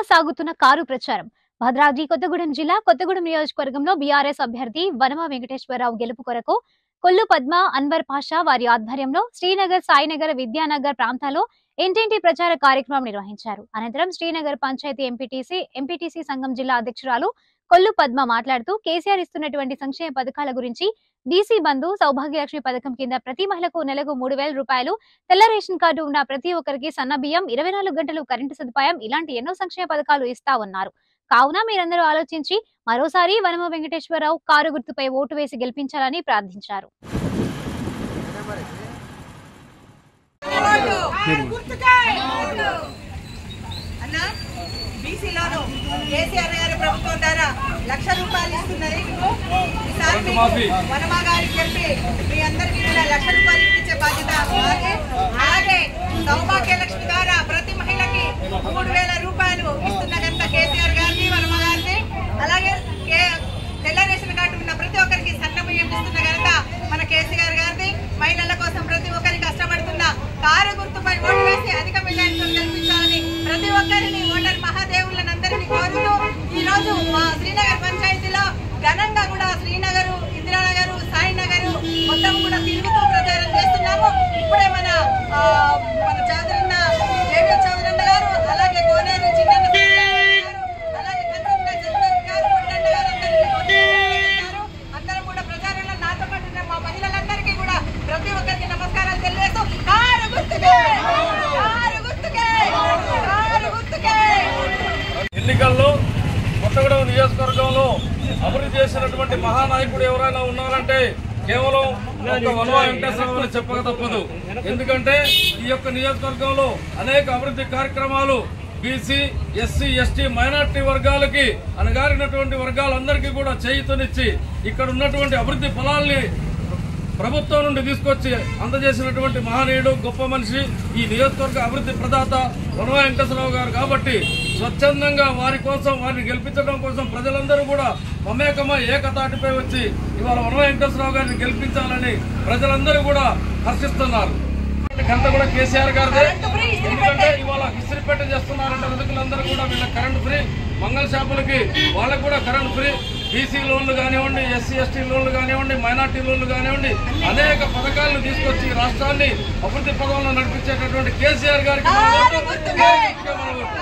సాగుతున్న కారు ప్రచారం భద్రాద్రి కొత్తగూడెం జిల్లా కొత్తగూడెం నియోజకవర్గంలో బీఆర్ఎస్ అభ్యర్థి వనమ వెంకటేశ్వరరావు గెలుపు కొరకు కొల్లు పద్మ అన్వర్ పాషా వారి ఆధ్వర్యంలో శ్రీనగర్ సాయినగర్ విద్యానగర్ ప్రాంతాల్లో ఇంటింటి ప్రచార కార్యక్రమం నిర్వహించారు అనంతరం శ్రీనగర్ పంచాయతీ ఎంపీటీసీ ఎంపీటీసీ సంఘం జిల్లా అధ్యక్షురాలు కొల్లు పద్మ మాట్లాడుతూ కేసీఆర్ ఇస్తున్నటువంటి సంక్షేమ పథకాల గురించి డీసీ బంధు సౌభాగ్యలక్ష్మి పథకం కింద ప్రతి మహిళకు నెలకు మూడు వేల రూపాయలు తెల్ల రేషన్ కార్డు ఉన్న ప్రతి ఒక్కరికి సన్న బియ్యం ఇరవై నాలుగు గంటలు కరెంటు సదుపాయం ఇలాంటి ఎన్నో సంక్షేమ పథకాలు ఇస్తా ఉన్నారు కావున మీరందరూ ఆలోచించి మరోసారి వనమ వెంకటేశ్వరరావు కారు గుర్తుపై ఓటు వేసి గెలిపించాలని ప్రార్థించారు అన్న బీసీలోను కేసీఆర్ గారి ప్రభుత్వం ద్వారా లక్ష రూపాయలు ఇస్తున్నది ఈసారి మీకు వనమా గారికి చెప్పి మీ అందరికీ కూడా లక్ష రూపాయలు ఇప్పించే బాధ్యత మాదే. అలాగే సౌభాగ్య లక్ష్మి ద్వారా ప్రతి మహిళకి మూడు వేల రూపాయలు ఇస్తున్న ఘనత కేసీఆర్ గారిని వనమ గారిని అలాగే కే- తెల్ల రేషన్ కార్డు ఉన్న ప్రతి ఒక్కరికి సన్న బియ్యం ఇస్తున్న ఘనత మన కేసీఆర్ గారిని మహిళల కోసం ప్రతి ఒక్కరికి కష్టపడుతున్న కారు గుర్తుపై ఓటు వేసి అధిక మెజార్టీతో గెలిపించాలని ప్రతి ఒక్కరిని ఓటర్ మహాదేవులను అందరినీ కోరుతూ ఈ రోజు మా శ్రీనగర్ పంచాయతీలో ఘనంగా కూడా శ్రీనగర్ ఇందిరానగర్ సాయినగర్ మొత్తం కూడా తిరుగుతూ ప్రచారం చేస్తున్నాము ఇప్పుడే మన ఆ, మన చౌదరన్న జేవీ చౌదరన్న గారు అలాగే కోనేరు చిన్న అలాగే కన్సల్టెంట్ జగన్ గారు కొట్టన్న గారు అందరికీ నమస్కారాలు. అందరం కూడా ప్రచారంలో నాతో పాటు ఉన్న మా మహిళలందరికీ కూడా ప్రతి ఒక్కరికి నమస్కారాలు తెలియజేస్తూ కారు గుర్తుకే కారు గుర్తుకే కారు గుర్తుకే ఎన్నికల్లో కొత్తగూడెం నియోజకవర్గంలో అభివృద్ధి చేసినటువంటి మహానాయకుడు ఎవరైనా ఉన్నారంటే కేవలం ఒక వనవా వెంకటేశ్వరరావు అని చెప్పక తప్పదు ఎందుకంటే ఈ యొక్క నియోజకవర్గంలో అనేక అభివృద్ధి కార్యక్రమాలు బీసీ ఎస్సీ ఎస్టీ మైనార్టీ వర్గాలకి అనగారినటువంటి వర్గాలందరికీ కూడా చేయుతనిచ్చి ఇక్కడ ఉన్నటువంటి అభివృద్ధి ఫలాల్ని ప్రభుత్వం నుండి తీసుకొచ్చి అందజేసినటువంటి మహనీయుడు గొప్ప మనిషి ఈ నియోజకవర్గ అభివృద్ధి ప్రదాత వనవ వెంకటేశ్వరరావు గారు కాబట్టి స్వచ్ఛందంగా వారి కోసం వారిని గెలిపించడం కోసం ప్రజలందరూ కూడా మమేకమై ఏకతాటిపై వచ్చి ఇవాళ వనవ వెంకటేశ్వరరావు గారిని గెలిపించాలని ప్రజలందరూ కూడా హర్షిస్తున్నారు గంట కూడా కేసీఆర్ గారిదే ఎందుకంటే ఇవాళ ఇస్త్రీపేట చేస్తున్నారంటే రైతులందరూ కూడా వీళ్ళ కరెంట్ ఫ్రీ మంగళ షాపులకి వాళ్ళకు కూడా కరెంట్ ఫ్రీ బీసీ లోన్లు కానివ్వండి ఎస్సీ ఎస్టీ లోన్లు కానివ్వండి మైనార్టీ లోన్లు కానివ్వండి అనేక పథకాలను తీసుకొచ్చి రాష్ట్రాన్ని అభివృద్ధి పదంలో నడిపించేటటువంటి కేసీఆర్ గారికి మన ఓటు. కేసీఆర్ గారికి మన ఓటు.